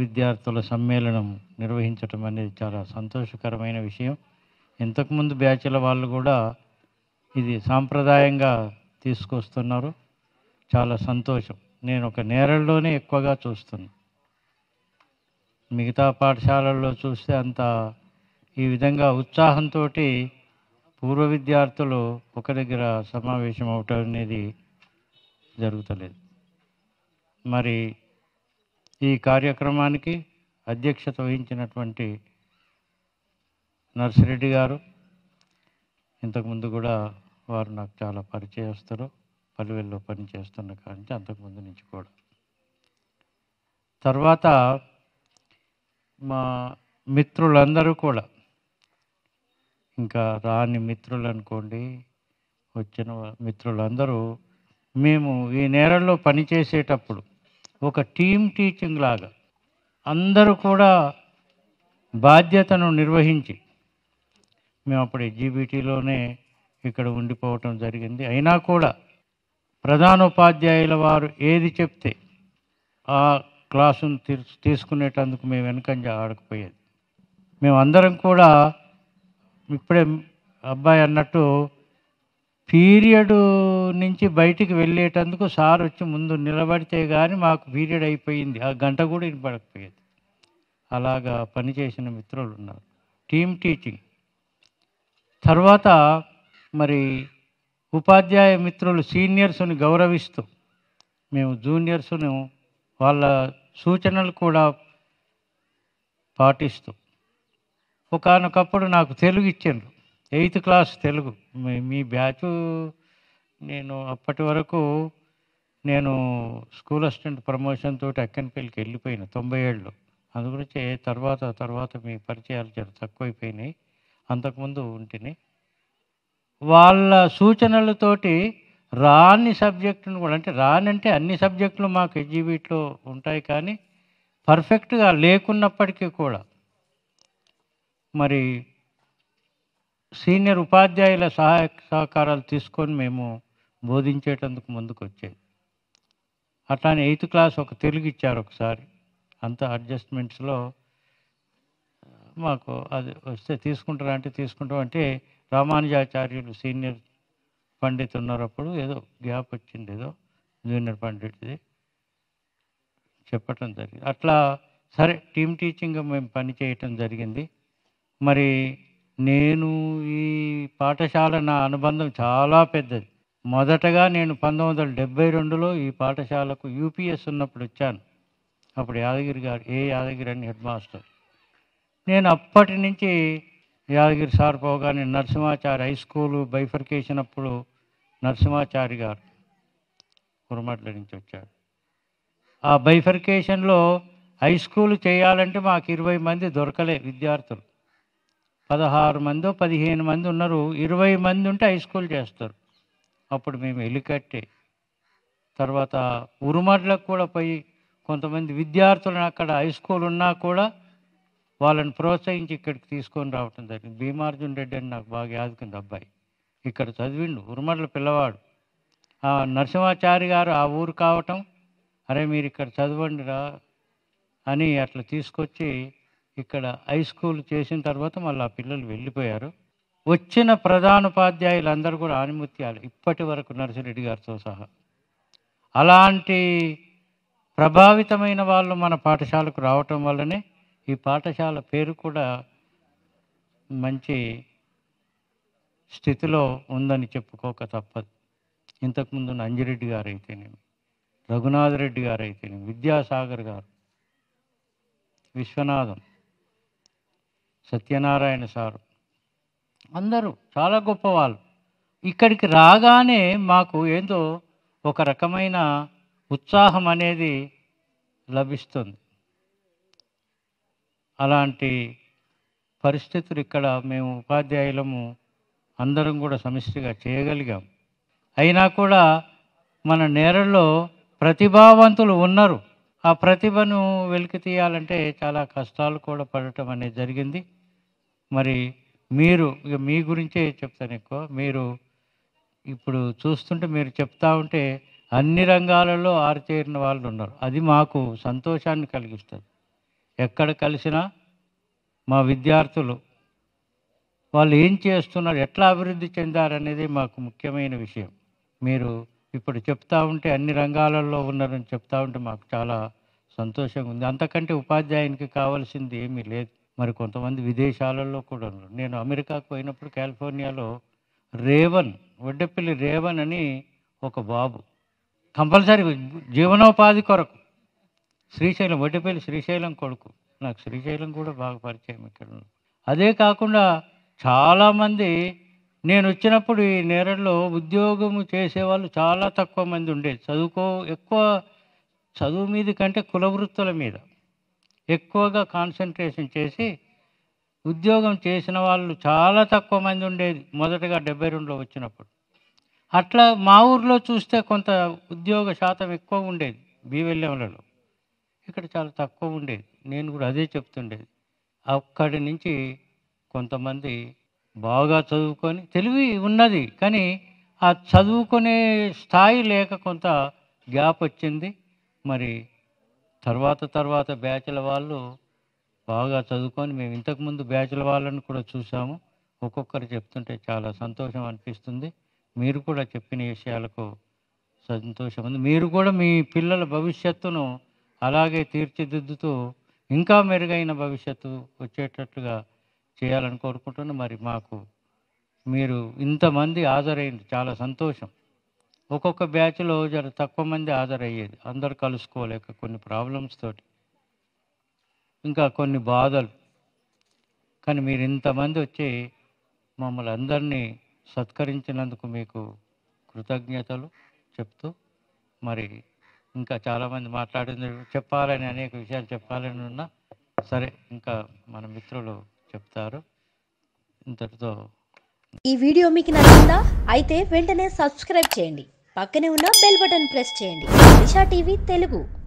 విద్యార్థుల సమ్మేళనం నిర్వహించటం అనేది చాలా సంతోషకరమైన విషయం ఇంతకుముందు బ్యాచ్ల వాళ్ళు కూడా ఇది సాంప్రదాయంగా తీసుకొస్తున్నారు చాలా సంతోషం నేను ఒక నేరల్లోనే ఎక్కువగా చూస్తున్నాను మిగతా పాఠశాలల్లో చూస్తే అంత ఈ విధంగా ఉత్సాహంతో పూర్వ విద్యార్థులు ఒక దగ్గర సమావేశం అవటం అనేది జరుగుతలేదు మరి ఈ కార్యక్రమానికి అధ్యక్షత వహించినటువంటి నర్సిరెడ్డి గారు ఇంతకుముందు కూడా వారు నాకు చాలా పరిచయస్తులు పలువెల్లో పనిచేస్తున్న కానీ అంతకుముందు నుంచి కూడా తర్వాత మా మిత్రులందరూ కూడా ఇంకా రాని మిత్రులు అనుకోండి వచ్చిన వా- మిత్రులందరూ మేము ఈ నేరల్లో పనిచేసేటప్పుడు ఒక టీం టీచింగ్ లాగా అందరూ కూడా బాధ్యతను నిర్వహించి మేము అప్పుడు జీబీటీలోనే ఇక్కడ ఉండిపోవటం జరిగింది అయినా కూడా ప్రధానోపాధ్యాయుల వారు ఏది చెప్తే ఆ క్లాసును తీస్- తీసుకునేటందుకు మేము వెనకంజ ఆడకపోయేది మేమందరం కూడా ఇప్పుడే అబ్బాయి అన్నట్టు పీరియడ్ నుంచి బయటికి వెళ్ళేటందుకు సార్ వచ్చి ముందు నిలబడితే కానీ మాకు పీరియడ్ అయిపోయింది ఆ గంట కూడా వినపడకపోయేది అలాగా పనిచేసిన మిత్రులు ఉన్నారు టీమ్ టీచింగ్ తర్వాత మరి ఉపాధ్యాయ మిత్రులు సీనియర్స్ని గౌరవిస్తూ మేము జూనియర్స్ను వాళ్ళ సూచనలు కూడా పాటిస్తూ ఒకనొకప్పుడు నాకు తెలుగు ఇచ్చిండ్రు ఎయిత్ క్లాస్ తెలుగు మీ- మీ బ్యాచ్ నేను అప్పటి వరకు నేను స్కూల్ అసిస్టెంట్ ప్రమోషన్ తోటి అక్కనపల్లికి వెళ్ళిపోయిన తొంభై ఏళ్ళు అందుగురించి తర్వాత తర్వాత మీ పరిచయాలు జర తక్కువైపోయినాయి అంతకుముందు ఉంటిని వాళ్ళ సూచనలతోటి రాని సబ్జెక్టును కూడా అంటే రానంటే అన్ని సబ్జెక్టులు మాకు ఎగ్జిబిట్లో ఉంటాయి కానీ పర్ఫెక్ట్గా లేకున్నప్పటికీ కూడా మరి సీనియర్ ఉపాధ్యాయుల సహాయ సహకారాలు తీసుకొని మేము బోధించేటందుకు ముందుకు వచ్చేది అట్లానే ఎయిత్ క్లాస్ ఒక తెలుగు ఇచ్చారు ఒకసారి అంత అడ్జస్ట్మెంట్స్లో మాకు అది వస్తే తీసుకుంటారా అంటే తీసుకుంటాం అంటే రామానుజాచార్యులు సీనియర్ పండిత్ ఉన్నారు అప్పుడు ఏదో గ్యాప్ వచ్చింది ఏదో జూనియర్ పండిట్ది చెప్పటం జరిగింది అట్లా సరే టీమ్ టీచింగ్ మేము పని చేయటం జరిగింది మరి నేను ఈ పాఠశాల నా అనుబంధం చాలా పెద్దది మొదటగా నేను పంతొమ్మిది వందల డెబ్బై రెండులో ఈ పాఠశాలకు యూపీఎస్ ఉన్నప్పుడు వచ్చాను అప్పుడు యాదగిరి గారు ఏ యాదగిరి అని హెడ్ మాస్టర్ నేను అప్పటి నుంచి యాదగిరి సార్ పోగానే నరసింహాచారి హై స్కూలు బైఫర్కేషన్ అప్పుడు నరసింహాచారి గారు కురమట్ల నుంచి వచ్చారు ఆ బైఫర్కేషన్లో హై స్కూల్ చేయాలంటే మాకు ఇరవై మంది దొరకలే విద్యార్థులు పదహారు మందో పదిహేను మంది ఉన్నారు ఇరవై మంది ఉంటే హై స్కూల్ చేస్తారు అప్పుడు మేము ఎలికట్టే తర్వాత ఉరుమడ్లకు కూడా పోయి కొంతమంది విద్యార్థులను అక్కడ హై స్కూల్ ఉన్నా కూడా వాళ్ళని ప్రోత్సహించి ఇక్కడికి తీసుకొని రావటం జరిగింది భీమార్జున్ రెడ్డి అని నాకు బాగా యాదుకుంది అబ్బాయి ఇక్కడ చదివిండు ఉరుమడ్ల పిల్లవాడు ఆ నరసింహాచారి గారు ఆ ఊరు కావటం అరే మీరు ఇక్కడ చదవండి రా అని అట్లా తీసుకొచ్చి ఇక్కడ హై స్కూల్ చేసిన తర్వాత మళ్ళీ ఆ పిల్లలు వెళ్ళిపోయారు వచ్చిన ప్రధానోపాధ్యాయులందరూ కూడా ఆనిముత్యాలు ఇప్పటి వరకు నరసిరెడ్డి గారితో సహా అలాంటి ప్రభావితమైన వాళ్ళు మన పాఠశాలకు రావటం వల్లనే ఈ పాఠశాల పేరు కూడా మంచి స్థితిలో ఉందని చెప్పుకోక తప్పదు ఇంతకుముందు ఉన్న అంజిరెడ్డి గారు అయితేనేమి రఘునాథ్ రెడ్డి గారు అయితేనేమి విద్యాసాగర్ గారు విశ్వనాథం సత్యనారాయణ సారు అందరూ చాలా గొప్పవాళ్ళు ఇక్కడికి రాగానే మాకు ఏదో ఒక రకమైన ఉత్సాహం అనేది లభిస్తుంది అలాంటి పరిస్థితులు ఇక్కడ మేము ఉపాధ్యాయులము అందరం కూడా సమిష్టిగా చేయగలిగాం అయినా కూడా మన నేరల్లో ప్రతిభావంతులు ఉన్నారు ఆ ప్రతిభను వెలికి తీయాలంటే చాలా కష్టాలు కూడా పడటం అనేది జరిగింది మరి మీరు ఇక మీ గురించే చెప్తాను ఎక్కువ మీరు ఇప్పుడు చూస్తుంటే మీరు చెప్తా ఉంటే అన్ని రంగాలలో ఆరితేరిన వాళ్ళు ఉన్నారు అది మాకు సంతోషాన్ని కలిగిస్తుంది ఎక్కడ కలిసినా మా విద్యార్థులు వాళ్ళు ఏం చేస్తున్నారు ఎట్లా అభివృద్ధి చెందారనేది మాకు ముఖ్యమైన విషయం మీరు ఇప్పుడు చెప్తా ఉంటే అన్ని రంగాలలో ఉన్నారని చెప్తా ఉంటే మాకు చాలా సంతోషంగా ఉంది అంతకంటే ఉపాధ్యాయునికి కావాల్సింది ఏమీ లేదు మరి కొంతమంది విదేశాలలో కూడా ఉన్నారు నేను అమెరికాకు పోయినప్పుడు కాలిఫోర్నియాలో రేవన్ వడ్డెపల్లి రేవన్ అని ఒక బాబు కంపల్సరీ జీవనోపాధి కొరకు శ్రీశైలం వడ్డెపల్లి శ్రీశైలం కొడుకు నాకు శ్రీశైలం కూడా బాగా పరిచయం ఇక్కడ ఉంది. అదే కాకుండా చాలామంది నేను వచ్చినప్పుడు ఈ నేరల్లో ఉద్యోగము చేసేవాళ్ళు చాలా తక్కువ మంది ఉండేది చదువుకో ఎక్కువ చదువు మీద కంటే కుల వృత్తుల మీద ఎక్కువగా కాన్సన్ట్రేషన్ చేసి ఉద్యోగం చేసిన వాళ్ళు చాలా తక్కువ మంది ఉండేది మొదటగా డెబ్బై రెండులో వచ్చినప్పుడు అట్లా మా ఊర్లో చూస్తే కొంత ఉద్యోగ శాతం ఎక్కువ ఉండేది బీవెల్లంలలో ఇక్కడ చాలా తక్కువ ఉండేది నేను కూడా అదే చెప్తుండేది అక్కడి నుంచి కొంతమంది బాగా చదువుకొని తెలివి ఉన్నది కానీ ఆ చదువుకునే స్థాయి లేక కొంత గ్యాప్ వచ్చింది మరి తర్వాత తర్వాత బ్యాచ్ల వాళ్ళు బాగా చదువుకొని మేము ఇంతకుముందు బ్యాచ్ల వాళ్ళని కూడా చూసాము ఒక్కొక్కరు చెప్తుంటే చాలా సంతోషం అనిపిస్తుంది మీరు కూడా చెప్పిన విషయాలకు సంతోషం ఉంది మీరు కూడా మీ పిల్లల భవిష్యత్తును అలాగే తీర్చిదిద్దుతూ ఇంకా మెరుగైన భవిష్యత్తు వచ్చేటట్లుగా చేయాలని కోరుకుంటున్నాను మరి మాకు మీరు ఇంతమంది హాజరైంది చాలా సంతోషం ఒక్కొక్క బ్యాచ్లో జర తక్కువ మంది హాజరయ్యేది అందరు కలుసుకోలేక కొన్ని ప్రాబ్లమ్స్ తోటి ఇంకా కొన్ని బాధలు కానీ మీరు ఇంతమంది వచ్చి మమ్మల్ని అందరినీ సత్కరించినందుకు మీకు కృతజ్ఞతలు చెప్తూ మరి ఇంకా చాలామంది మాట్లాడింది చెప్పాలని అనేక విషయాలు చెప్పాలని ఉన్నా సరే ఇంకా మన మిత్రులు చెప్తారు ఇంతటితో ఈ వీడియో మీకు నచ్చిందా అయితే వెంటనే సబ్స్క్రైబ్ చేయండి పక్కనే ఉన్న బెల్ బటన్ ప్రెస్ చేయండి దిశా టీవీ తెలుగు